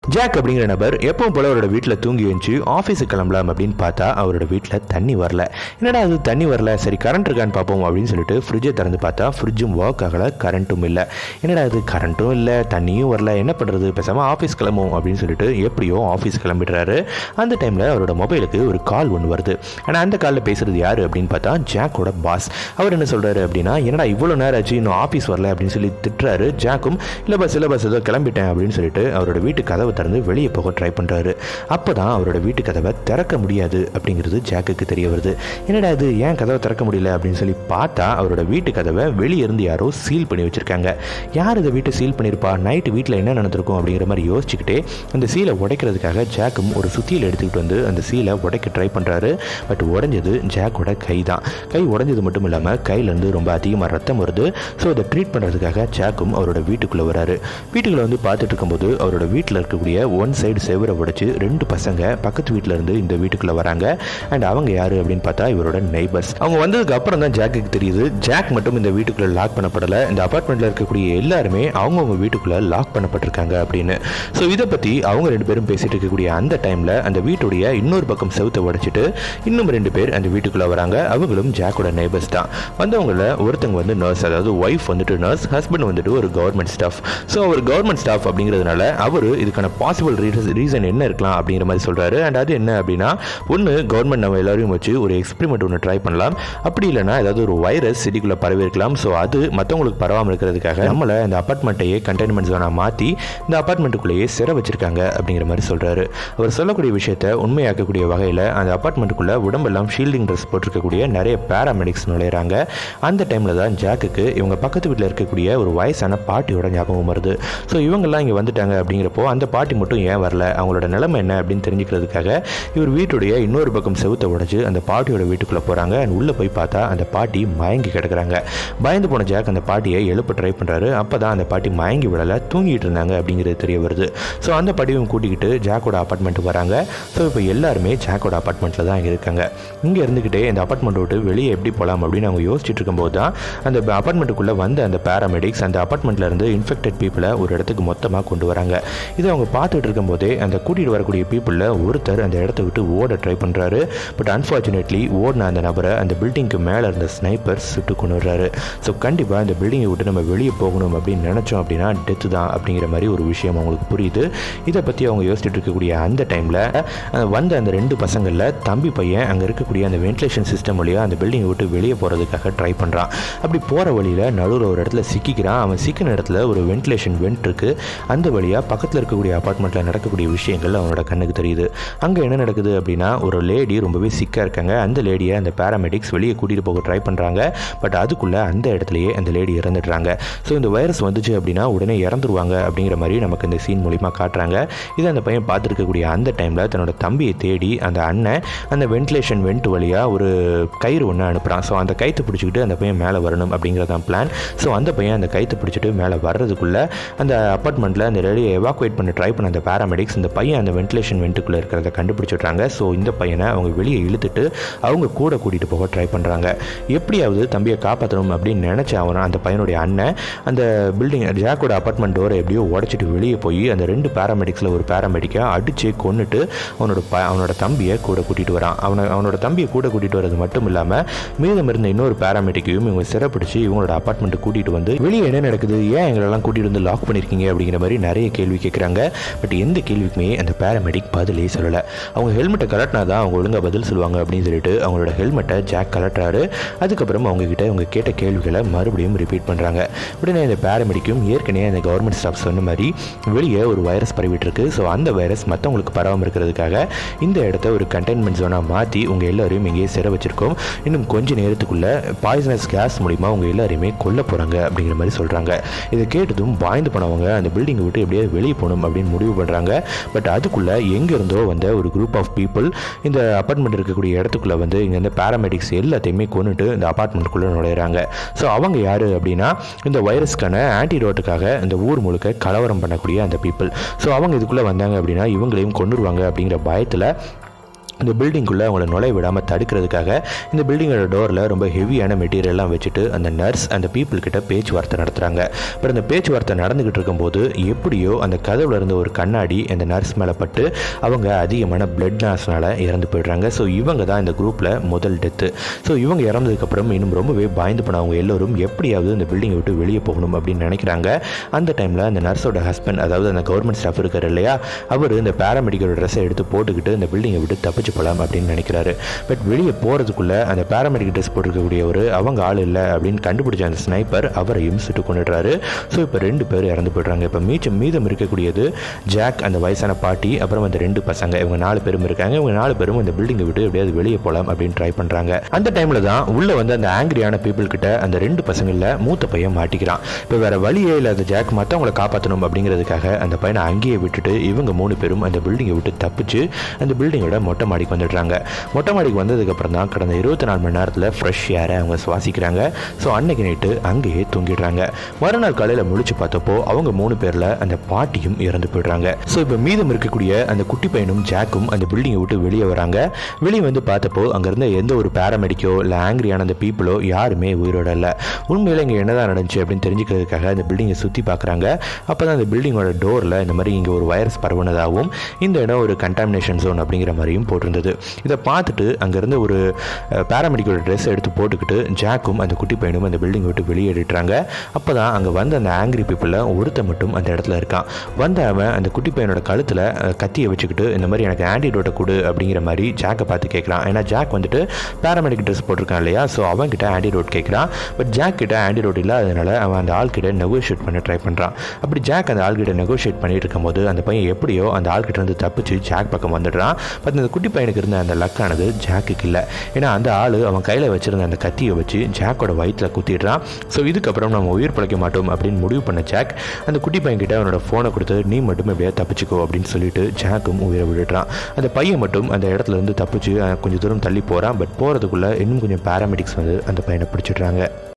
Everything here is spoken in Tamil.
ஜாக் அப்படிங்கிற நபர் எப்பவும் போல அவரோட வீட்டில் தூங்கி எழுந்துச்சு ஆஃபீஸுக்கு கிளம்பலாம் அப்படின்னு பார்த்தா அவரோட வீட்டில் தண்ணி வரல என்னடா அது தண்ணி வரல சரி கரண்ட் இருக்கான்னு பார்ப்போம் அப்படின்னு சொல்லிட்டு ஃப்ரிட்ஜை திறந்து பார்த்தா ஃப்ரிட்ஜும் ஒர்க் ஆகலை கரண்ட்டும் இல்லை என்னடா அது கரண்ட்டும் இல்லை தண்ணியும் வரல என்ன பண்ணுறது பேசாமல் ஆஃபீஸ் கிளம்புவோம் அப்படின்னு சொல்லிட்டு எப்படியோ ஆஃபீஸ் கிளம்பிடுறாரு அந்த டைமில் அவரோட மொபைலுக்கு ஒரு கால் ஒன்று வருது ஆனால் அந்த காலில் பேசுறது யார் அப்படின்னு பார்த்தா ஜாக்கோட பாஸ் அவர் என்ன சொல்கிறாரு அப்படின்னா என்னடா இவ்வளோ நேரம் ஆச்சு இன்னும் ஆஃபீஸ் வரல அப்படின்னு சொல்லி திட்டுறாரு ஜாக்கும் இல்லை பஸ் இல்லை பஸ் ஏதோ கிளம்பிட்டேன் அப்படின்னு சொல்லிட்டு அவரோட வீட்டு கதவை திறந்து வெளியே போக ட்ரை பண்ணுறாரு அப்போ தான் அவரோட வீட்டு கதவை திறக்க முடியாது அப்படிங்கிறது ஜாக்குக்கு தெரிய வருது என்னடா இது ஏன் கதவை திறக்க முடியல அப்படின்னு சொல்லி பார்த்தா அவரோட வீட்டு கதவை வெளியே இருந்து யாரோ சீல் பண்ணி வச்சிருக்காங்க யார் இதை வீட்டை சீல் பண்ணியிருப்பா நைட்டு வீட்டில் என்ன நடந்திருக்கும் அப்படிங்கிற மாதிரி யோசிச்சுக்கிட்டே அந்த சீலை உடைக்கிறதுக்காக ஜாக்கும் ஒரு சுத்தியில் எடுத்துக்கிட்டு வந்து அந்த சீலை உடைக்க ட்ரை பண்ணுறாரு பட் உடைஞ்சது ஜாக்கோட கை தான் கை உடைஞ்சது மட்டும் இல்லாமல் கையிலேருந்து ரொம்ப அதிகமாக ரத்தம் வருது ஸோ அதை ட்ரீட் பண்ணுறதுக்காக ஜாக்கும் அவரோட வீட்டுக்குள்ளே வராரு வீட்டுக்குள்ளே வந்து பார்த்துட்டு இருக்கும்போது அவரோட வீட்டில் இருக்கக்கூடிய ஒன் சைடு செவரை உடைச்சு ரெண்டு பசங்க பக்கத்து வீட்டில் இருந்து இந்த வீட்டுக்குள்ளே வராங்க அண்ட் அவங்க யார் அப்படின்னு பார்த்தா இவரோட நெய்பர்ஸ் அவங்க வந்ததுக்கு அப்புறம் தான் ஜாக்குக்கு தெரியுது ஜாக் மட்டும் இந்த வீட்டுக்குள்ளே லாக் பண்ணப்படலை இந்த அப்பார்ட்மெண்ட்டில் இருக்கக்கூடிய எல்லாருமே அவங்கவுங்க வீட்டுக்குள்ளே லாக் பண்ணப்பட்டிருக்காங்க அப்படின்னு ஸோ இதை பற்றி அவங்க ரெண்டு பேரும் பேசிட்டு இருக்கக்கூடிய அந்த டைமில் அந்த வீட்டுடைய இன்னொரு பக்கம் செவுத்தை உடைச்சிட்டு இன்னும் ரெண்டு பேர் அந்த வீட்டுக்குள்ளே வராங்க அவங்களும் ஜாக்கோட நெய்பர்ஸ் தான் வந்தவங்கள ஒருத்தங்க வந்து நர்ஸ் அதாவது ஒய்ஃப் வந்துட்டு நர்ஸ் ஹஸ்பண்ட் வந்துட்டு ஒரு கவர்மெண்ட் ஸ்டாஃப் ஸோ அவர் கவர்மெண்ட் ஸ்டாஃப் அப்படிங்கிறதுனால அவர் இதுக்கான பாசிபிள் ரீசன் என்ன இருக்கலாம் அப்படிங்கிற மாதிரி சொல்கிறாரு அண்ட் அது என்ன அப்படின்னா ஒன்று கவர்மெண்ட் நம்ம எல்லாரையும் வச்சு ஒரு எக்ஸ்பெரிமெண்ட் ஒன்று ட்ரை பண்ணலாம் அப்படி இல்லைன்னா ஏதாவது ஒரு வைரஸ் சிட்டிக்குள்ளே பரவி இருக்கலாம் ஸோ அது மற்றவங்களுக்கு பரவாமல் இருக்கிறதுக்காக நம்மளை இந்த அப்பார்ட்மெண்ட்டையே கண்டெய்ன்மெண்ட் ஜோனாக மாற்றி இந்த அப்பார்ட்மெண்ட்டுக்குள்ளேயே சிறை வச்சிருக்காங்க அப்படிங்கிற மாதிரி சொல்கிறாரு அவர் சொல்லக்கூடிய விஷயத்தை உண்மையாக்கக்கூடிய வகையில் அந்த அப்பார்ட்மெண்ட்டுக்குள்ளே உடம்பெல்லாம் ஷீல்டிங் ட்ரெஸ் போட்டிருக்கக்கூடிய நிறைய பேராமெடிக்ஸ் நுழையிறாங்க அந்த டைமில் தான் ஜாக்குக்கு இவங்க பக்கத்து வீட்டில் இருக்கக்கூடிய ஒரு வயசான பாட்டியோட ஞாபகம் வருது ஸோ இவங்கெல்லாம் இங்கே வந்துட்டாங்க அப்படிங்கிறப்போ அந்த பாட்டி மட்டும் ஏன் வரல அவங்களோட நிலைமை என்ன அப்படின்னு தெரிஞ்சுக்கிறதுக்காக இவர் வீட்டுடைய இன்னொரு பக்கம் செவுத்தை உடைச்சு அந்த பாட்டியோட வீட்டுக்குள்ளே போகிறாங்க அண்ட் உள்ளே போய் பார்த்தா அந்த பாட்டி மயங்கி கிடக்குறாங்க பயந்து போன ஜாக் அந்த பாட்டியை எழுப்ப ட்ரை பண்ணுறாரு அப்போ தான் அந்த பாட்டி மயங்கி விடலை தூங்கிட்டு இருந்தாங்க அப்படிங்கிறது தெரிய வருது ஸோ அந்த பாட்டியும் கூட்டிக்கிட்டு ஜாக்கோட அப்பார்ட்மெண்ட்டுக்கு வராங்க ஸோ இப்போ எல்லாருமே ஜாக்கோட அப்பார்ட்மெண்ட்டில் தான் இங்கே இருக்காங்க இங்கே இருந்துக்கிட்டே இந்த அப்பார்ட்மெண்ட் விட்டு வெளியே எப்படி போகலாம் அப்படின்னு அவங்க யோசிச்சுட்டு இருக்கும்போது தான் அந்த அப்பார்ட்மெண்ட்டுக்குள்ளே வந்த அந்த பேராமெடிக்ஸ் அந்த அப்பார்ட்மெண்ட்டில் இருந்து இன்ஃபெக்டட் பீப்புளை ஒரு இடத்துக்கு மொத்தமாக கொண்டு வராங்க இதை அவங்க பார்த்துட்டு இருக்கும்போதே அந்த கூட்டிகிட்டு வரக்கூடிய பீப்புளில் ஒருத்தர் அந்த இடத்த விட்டு ஓட ட்ரை பண்ணுறாரு பட் அன்ஃபார்ச்சுனேட்லி ஓடின அந்த நபரை அந்த பில்டிங்க்கு மேலே இருந்த ஸ்னைப்பர் சுட்டு கொண்டு வர்றாரு ஸோ கண்டிப்பாக இந்த பில்டிங்கை விட்டு நம்ம வெளியே போகணும் அப்படின்னு நினச்சோம் அப்படின்னா டெத்து தான் அப்படிங்கிற மாதிரி ஒரு விஷயம் அவங்களுக்கு புரியுது இதை பற்றி அவங்க யோசிச்சுட்டு இருக்கக்கூடிய அந்த டைமில் வந்த அந்த ரெண்டு பசங்களில் தம்பி பையன் அங்கே இருக்கக்கூடிய அந்த வென்டிலேஷன் சிஸ்டம் வழியாக அந்த பில்டிங்கை விட்டு வெளியே போகிறதுக்காக ட்ரை பண்ணுறான் அப்படி போகிற வழியில் நடுவில் ஒரு இடத்துல சிக்கிக்கிறான் அவன் சிக்கின இடத்துல ஒரு வென்டிலேஷன் வென்ட் இருக்குது அந்த வழியாக பக்கத்தில் இருக்கக்கூடிய அப்பார்ட்மெண்ட்டில் நடக்கக்கூடிய விஷயங்கள் அவனோட கண்ணுக்கு தெரியுது அங்கே என்ன நடக்குது அப்படின்னா ஒரு லேடி ரொம்பவே சிக்காக இருக்காங்க அந்த லேடியை அந்த பேராமெடிக்ஸ் வெளியே கூட்டிகிட்டு போக ட்ரை பண்ணுறாங்க பட் அதுக்குள்ளே அந்த இடத்துலையே அந்த லேடி இறந்துடுறாங்க ஸோ இந்த வைரஸ் வந்துச்சு அப்படின்னா உடனே இறந்துருவாங்க அப்படிங்கிற மாதிரி நமக்கு இந்த சீன் மூலிமா காட்டுறாங்க இதை அந்த பையன் பார்த்துருக்கக்கூடிய அந்த டைமில் தன்னோட தம்பியை தேடி அந்த அண்ணன் அந்த வென்டிலேஷன் வெண்ட் வழியாக ஒரு கயிறு ஒன்று அனுப்புகிறான் ஸோ அந்த கைத்தை பிடிச்சிக்கிட்டு அந்த பையன் மேலே வரணும் அப்படிங்கிறதான் பிளான் ஸோ அந்த பையன் அந்த கைத்தை பிடிச்சிட்டு மேலே வர்றதுக்குள்ளே அந்த அப்பார்ட்மெண்ட்டில் அந்த லேடியை எவாக்குவேட் பண்ண ட்ரை பண்ண அந்த பேராமெடிக்ஸ் இந்த பையன் அந்த வென்டிலேஷன் வெண்ட்டுக்குள்ளே இருக்கிறத கண்டுபிடிச்சிட்றாங்க ஸோ இந்த பையனை அவங்க வெளியே இழுத்துட்டு அவங்க கூட கூட்டிகிட்டு போக ட்ரை பண்ணுறாங்க எப்படியாவது தம்பியை காப்பாற்றணும் அப்படின்னு நினச்ச அவன் அந்த பையனுடைய அண்ணன் அந்த பில்டிங் ஜாக்கோட அப்பார்ட்மெண்ட் டோரை எப்படியோ உடச்சிட்டு வெளியே போய் அந்த ரெண்டு பேராமெடிக்ஸில் ஒரு பேராமெடிக்கை அடித்து கொன்னுட்டு அவனோட ப அவனோட தம்பியை கூட கூட்டிகிட்டு வரான் அவனை அவனோட தம்பியை கூட கூட்டிகிட்டு வரது மட்டும் இல்லாமல் மீதம் இருந்த இன்னொரு பேராமெடிக்கையும் இவங்க சிறப்பிடிச்சு இவங்களோட அப்பார்ட்மெண்ட்டு கூட்டிகிட்டு வந்து வெளியே என்ன நடக்குது ஏன் எங்களெல்லாம் கூட்டிகிட்டு வந்து லாக் பண்ணியிருக்கீங்க அப்படிங்கிற மாதிரி நிறைய கேள்வி கேட்குறாங்க பட் எந்த கேள்விக்குமே அந்த பேராமெடிக் பதிலே சொல்லலை அவங்க ஹெல்மெட்டை கலட்டினா தான் அவங்க ஒழுங்காக பதில் சொல்லுவாங்க அப்படின்னு சொல்லிட்டு அவங்களோட ஹெல்மெட்டை ஜாக் கலட்டுறாரு அதுக்கப்புறம் அவங்க கிட்ட அவங்க கேட்ட கேள்விகளை மறுபடியும் ரிப்பீட் பண்ணுறாங்க உடனே இந்த பேராமெடிக்கும் ஏற்கனவே அந்த கவர்மெண்ட் ஸ்டாஃப் சொன்ன மாதிரி வெளியே ஒரு வைரஸ் பரவிட்டு இருக்கு ஸோ அந்த வைரஸ் மற்றவங்களுக்கு பரவாமல் இருக்கிறதுக்காக இந்த இடத்த ஒரு கண்டெய்ன்மெண்ட் ஜோனாக மாற்றி உங்கள் எல்லாரையும் இங்கேயே சிற வச்சிருக்கோம் இன்னும் கொஞ்ச நேரத்துக்குள்ள பாய்சனஸ் கேஸ் மூலிமா உங்க எல்லாரையுமே கொல்ல போகிறாங்க அப்படிங்கிற மாதிரி சொல்கிறாங்க இதை கேட்டதும் பாய்ந்து போனவங்க அந்த பில்டிங்கை விட்டு எப்படியாவது வெளியே போகணும் அப்படின்னு முடிவு பண்ணுறாங்க பட் அதுக்குள்ளே எங்கேருந்தோ வந்த ஒரு குரூப் ஆஃப் பீப்புள் இந்த அப்பார்ட்மெண்ட் இருக்கக்கூடிய இடத்துக்குள்ளே வந்து இங்கே இந்த பேராமெடிக்ஸ் எல்லாத்தையுமே கொண்டுட்டு இந்த அப்பார்ட்மெண்ட்டுக்குள்ளே நுழையிறாங்க ஸோ அவங்க யார் அப்படின்னா இந்த வைரஸ்க்கான ஆன்டிடோட்டுக்காக இந்த ஊர் முழுக்க கலவரம் பண்ணக்கூடிய அந்த பீப்புள் ஸோ அவங்க இதுக்குள்ளே வந்தாங்க அப்படின்னா இவங்களையும் கொண்டுருவாங்க அப்படிங்கிற பயத்தில் இந்த பில்டிங்குள்ளே அவங்கள நுழைய விடாமல் தடுக்கிறதுக்காக இந்த பில்டிங்கோட டோரில் ரொம்ப ஹெவியான மெட்டீரியல்லாம் வச்சுட்டு அந்த நர்ஸ் அந்த பீப்புள் கிட்ட பேச்சுவார்த்தை நடத்துகிறாங்க பட் அந்த பேச்சுவார்த்தை நடந்துக்கிட்டு இருக்கும்போது எப்படியோ அந்த கதவுல இருந்த ஒரு கண்ணாடி அந்த நர்ஸ் மேலே பட்டு அவங்க அதிகமான பிளட் லாஸ்னால இறந்து போயிடுறாங்க ஸோ இவங்க தான் இந்த குரூப்பில் முதல் டெத்து ஸோ இவங்க இறந்ததுக்கப்புறம் இன்னும் ரொம்பவே பயந்து போனவங்க எல்லோரும் எப்படியாவது இந்த பில்டிங்கை விட்டு வெளியே போகணும் அப்படின்னு நினைக்கிறாங்க அந்த டைமில் அந்த நர்ஸோட ஹஸ்பண்ட் அதாவது அந்த கவர்மெண்ட் ஸ்டாஃப் இருக்கார் இல்லையா அவர் இந்த பேராமெடிக்கல் ட்ரெஸ்ஸை எடுத்து போட்டுக்கிட்டு இந்த பில்டிங்கை விட்டு தப்பிச்சு போகலாம் அப்படின்னு நினைக்கிறாரு பட் வெளியே போகிறதுக்குள்ளே அந்த பேராமெடிக்கல் ட்ரெஸ் போட்டிருக்கக்கூடியவர் அவங்க ஆள் இல்லை அப்படின்னு கண்டுபிடிச்ச அந்த ஸ்னைப்பர் அவரையும் சுட்டு கொண்டுடுறாரு ஸோ இப்போ ரெண்டு பேர் இறந்து போயிடுறாங்க இப்போ மீச்சம் மீதம் இருக்கக்கூடியது ஜாக் அந்த வயசான பாட்டி அப்புறம் அந்த ரெண்டு பசங்க இவங்க நாலு பேரும் இருக்காங்க இவங்க நாலு பேரும் இந்த பில்டிங்கை விட்டு எப்படியாவது வெளியே போகலாம் அப்படின்னு ட்ரை பண்ணுறாங்க அந்த டைமில் தான் உள்ளே வந்து அந்த ஆங்கிரியான பீப்புள் கிட்ட அந்த ரெண்டு பசங்களில் மூத்த பையன் மாட்டிக்கிறான் இப்போ வேற வழியே இல்லாத ஜாக் மற்றவங்களை காப்பாற்றணும் அப்படிங்கிறதுக்காக அந்த பையனை அங்கேயே விட்டுட்டு இவங்க மூணு பேரும் அந்த பில்டிங்கை விட்டு தப்பிச்சு அந்த பில்டிங்கோட மொட்டை மாடிக்கு வந்துடுறாங்க மொட்டை மாடிக்கு வந்ததுக்கப்புறம் தான் கடந்த இருபத்தி நாலு மணி நேரத்தில் ஃப்ரெஷ் ஏரை அவங்க சுவாசிக்கிறாங்க ஸோ அன்னைக்கு நைட்டு அங்கேயே தூங்கிடுறாங்க மறுநாள் காலையில் முழிச்சு பார்த்தப்போ அவங்க மூணு பேரில் அந்த பாட்டியும் இறந்து போயிடுறாங்க ஸோ இப்போ மீதம் இருக்கக்கூடிய அந்த குட்டி பையனும் ஜாக்கும் அந்த பில்டிங்கை விட்டு வெளியே வராங்க வெளியே வந்து பார்த்தப்போ அங்கே இருந்த எந்த ஒரு பேராமெடிக்கோ இல்லை ஆங்கிரியான அந்த பீப்புளோ யாருமே உயிரோட இல்லை உண்மையில் இங்கே என்னதான் நடந்துச்சு அப்படின்னு தெரிஞ்சுக்கிறதுக்காக அந்த பில்டிங்கை சுற்றி பார்க்குறாங்க அப்போ தான் அந்த பில்டிங்கோட டோரில் இந்த மாதிரி இங்கே ஒரு வைரஸ் பரவுனதாகவும் இந்த இடம் ஒரு கண்டாமினேஷன் ஜோன் அப்படிங்கிற மாதிரியும் போட்டிருந்தது இதை பார்த்துட்டு அங்கேருந்து ஒரு பேராமெடிக்கோட ட்ரெஸ் எடுத்து போட்டுக்கிட்டு ஜாக்கும் அந்த குட்டி பையனும் அந்த பில்டிங் விட்டு வெளியேறிட்டுறாங்க அப்போ தான் அங்கே வந்த அந்த ஆங்கிரி பீப்புளில் ஒருத்த மட்டும் அந்த இடத்துல இருக்கான் வந்த அவன் அந்த குட்டி பையனோட கழுத்தில் கத்தியை வச்சுக்கிட்டு இந்த மாதிரி எனக்கு ஆன்டிடோட்டை கொடு அப்படிங்கிற மாதிரி ஜாக்கை பார்த்து கேட்குறான் ஏன்னா ஜாக் வந்துட்டு பேராமெடிக் ட்ரெஸ் போட்டிருக்கான் இல்லையா ஸோ அவன்கிட்ட ஆன்டிடோட் கேட்குறான் பட் ஜாக் கிட்ட ஆன்டிடோட் இல்லாததுனால அவன் அந்த ஆள்கிட்ட நெகோஷியேட் பண்ண ட்ரை பண்ணுறான் அப்படி ஜாக் அந்த ஆள்கிட்ட நெகோஷியேட் பண்ணிட்டு இருக்கும்போது அந்த பையன் எப்படியோ அந்த ஆள்கிட்ட இருந்து தப்பிச்சு ஜாக் பக்கம் வந்துடுறான் பட் அந்த குட்டி பையனுக்கு இருந்த அந்த லக்கானது ஜாக்குக்கு இல்லை ஏன்னா அந்த ஆள் அவன் கையில் வச்சிருந்த அந்த கத்தியை வச்சு ஜாக்கோட வயிற்றில் குத்திடுறான் ஸோ இதுக்கப்புறம் நம்ம உயிர் பிழைக்க மாட்டோம் அப்படின்னு முடிவு பண்ண ஜாக் அந்த குட்டி பையன்கிட்ட அவனோட ஃபோனை கொடுத்து நீ மட்டும் எப்படியா தப்பிச்சுக்கோ அப்படின்னு சொல்லிட்டு ஜாக்கும் உயிரை விடுறான் அந்த பையன் மட்டும் அந்த இடத்துல இருந்து தப்பிச்சு அஹ், கொஞ்சம் தூரம் தள்ளி போகிறான் பட் போகிறதுக்குள்ளே இன்னும் கொஞ்சம் பேராமெடிக்ஸ் வந்து அந்த பையனை பிடிச்சிடுறாங்க